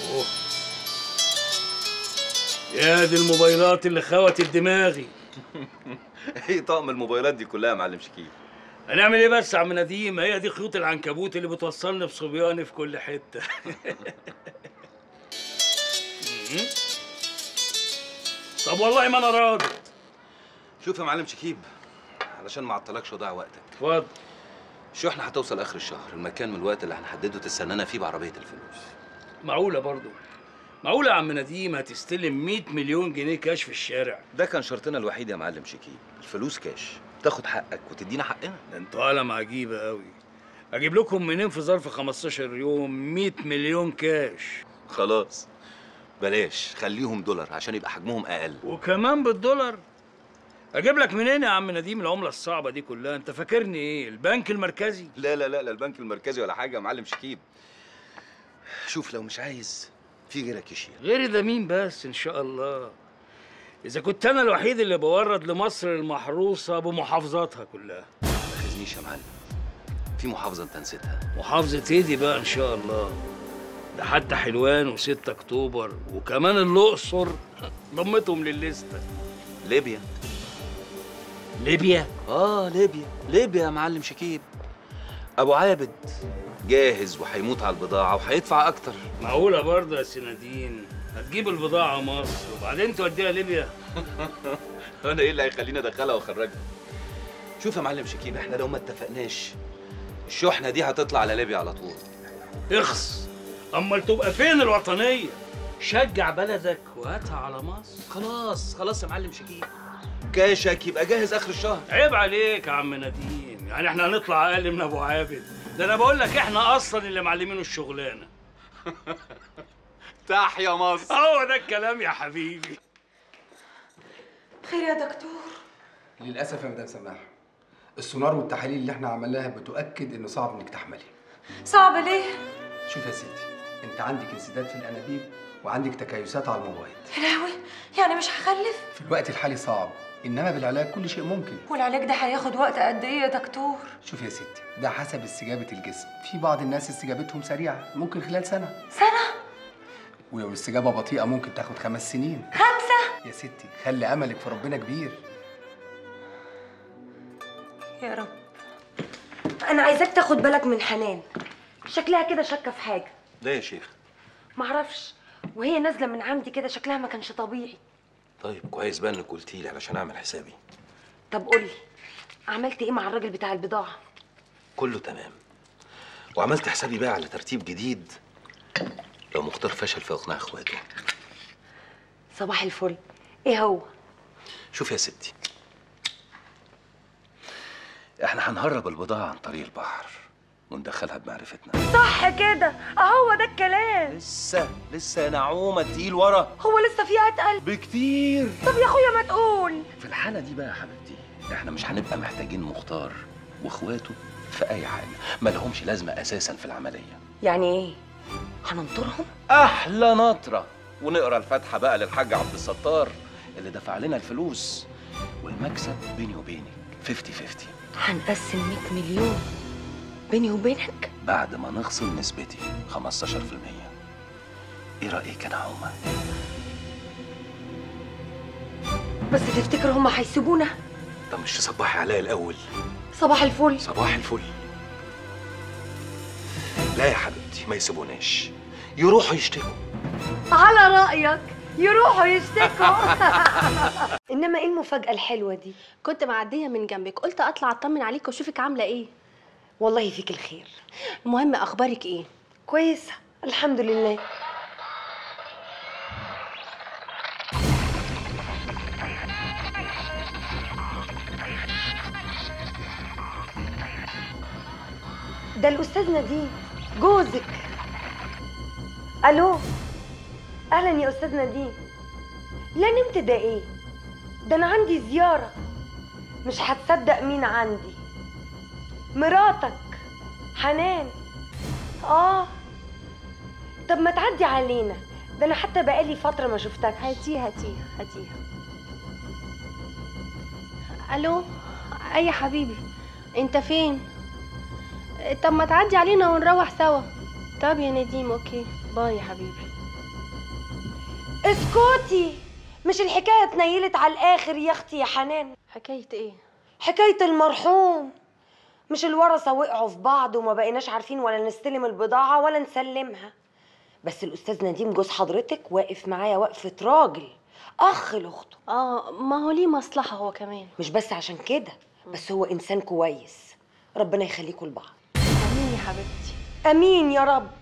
أوه. يا دي الموبايلات اللي خوت دماغي ايه طقم الموبايلات دي كلها يا معلم شكيب هنعمل ايه بس يا عم نديم هي دي خيوط العنكبوت اللي بتوصلني بصبياني في كل حته مم. طب والله ما انا راضي شوف يا معلم شكيب علشان ما اعطلكش وضيع وقتك اتفضل الشحنه هتوصل اخر الشهر المكان من الوقت اللي هنحدده تستنانا فيه بعربيه الفلوس معقوله برضو معقوله يا عم نديم هتستلم 100 مليون جنيه كاش في الشارع ده كان شرطنا الوحيد يا معلم شكيب الفلوس كاش تاخد حقك وتدينا حقنا ده انتوا قلم عجيبه قوي اجيب لكم منين في ظرف 15 يوم 100 مليون كاش خلاص بلاش خليهم دولار عشان يبقى حجمهم اقل وكمان بالدولار اجيب لك منين يا عم نديم العمله الصعبه دي كلها انت فاكرني ايه البنك المركزي لا لا لا لا البنك المركزي ولا حاجه يا معلم شكيب شوف لو مش عايز في غيرك يشيل غيري ده مين بس ان شاء الله اذا كنت انا الوحيد اللي بورد لمصر المحروسه بمحافظاتها كلها ما تاخذنيش يا معلم في محافظه انت نسيتها محافظه ايه دي بقى ان شاء الله ده حتى حلوان و6 اكتوبر وكمان الاقصر ضمتهم للليسته ليبيا ليبيا اه ليبيا ليبيا يا معلم شكيب ابو عابد جاهز وهيموت على البضاعه وهيدفع اكتر معقوله برضه يا سنادين هتجيب البضاعه مصر وبعدين توديها ليبيا انا ايه اللي هيخليني ادخلها واخرجها شوف يا معلم شكيب احنا لو ما اتفقناش الشحنه دي هتطلع على ليبيا على طول اخص امال تبقى فين الوطنيه شجع بلدك وهاتها على مصر خلاص خلاص يا معلم شكيب كاشك يبقى جاهز اخر الشهر عيب عليك يا عم نديم يعني احنا هنطلع اقل من ابو عابد ده انا بقول لك احنا اصلا اللي معلمينه الشغلانه تحيا مصر هو ده الكلام يا حبيبي خير يا دكتور للاسف يا مدام سماح السونار والتحاليل اللي احنا عملناها بتؤكد انه صعب انك تحملي صعب ليه شوف يا ستي انت عندك انسداد في الانابيب وعندك تكيسات على المبيض يا لهوي يعني مش هخلف في الوقت الحالي صعب انما بالعلاج كل شيء ممكن والعلاج ده هياخد وقت قد ايه يا دكتور شوف يا ستي ده حسب استجابه الجسم في بعض الناس استجابتهم سريعه ممكن خلال سنه سنه ولو الاستجابه بطيئه ممكن تاخد خمس سنين خمسه يا ستي خلي املك في ربنا كبير يا رب انا عايزاك تاخد بالك من حنان شكلها كده شاكه في حاجه ده يا شيخ معرفش وهي نازله من عندي كده شكلها ما كانش طبيعي طيب كويس بقى انك قلتي لي علشان اعمل حسابي طب قولي عملت ايه مع الراجل بتاع البضاعه كله تمام وعملت حسابي بقى على ترتيب جديد لو مختار فشل في اقناع اخواته صباح الفل ايه هو شوف يا ستي احنا هنهرب البضاعة عن طريق البحر وندخلها بمعرفتنا صح كده اهو ده الكلام لسه لسه يا نعومة تقيل ورا هو لسه فيها اتقل بكتير طب يا اخويا ما تقول في الحالة دي بقى يا حبيبتي احنا مش هنبقى محتاجين مختار واخواته في اي حاجة ما لهمش لازمة اساسا في العملية يعني ايه هننطرهم احلى نطرة ونقرا الفاتحة بقى للحاج عبد الستار اللي دفع لنا الفلوس والمكسب بيني وبينك 50 50 هنقسم 100 مليون بيني وبينك بعد ما نخصم نسبتي 15% ايه رايك يا نعومه بس تفتكر هما هيسيبونا طب مش تصبحي عليا الاول صباح الفل صباح الفل لا يا حبيبتي ما يسيبوناش يروحوا يشتكوا على رأيك يروحوا يشتكوا انما ايه المفاجأة الحلوة دي كنت معديه من جنبك قلت اطلع اطمن عليك واشوفك عامله ايه والله فيك الخير المهم اخبارك ايه كويسة الحمد لله ده الأستاذ نديم جوزك ألو أهلا يا أستاذ نديم لا نمت ده إيه ده أنا عندي زيارة مش هتصدق مين عندي مراتك حنان آه طب ما تعدي علينا ده أنا حتى بقالي فترة ما شفتك هاتيها هاتيها هاتيها الو اي يا حبيبي انت فين طب ما تعدي علينا ونروح سوا طب يا نديم اوكي باي يا حبيبي اسكتي مش الحكايه اتنيلت على الاخر يا اختي يا حنان حكايه ايه حكايه المرحوم مش الورثه وقعوا في بعض وما بقيناش عارفين ولا نستلم البضاعه ولا نسلمها بس الاستاذ نديم جوز حضرتك واقف معايا وقفه راجل اخ لاخته اه ما هو ليه مصلحه هو كمان مش بس عشان كده بس هو انسان كويس ربنا يخليكوا لبعض امين يا حبيبتي امين يا رب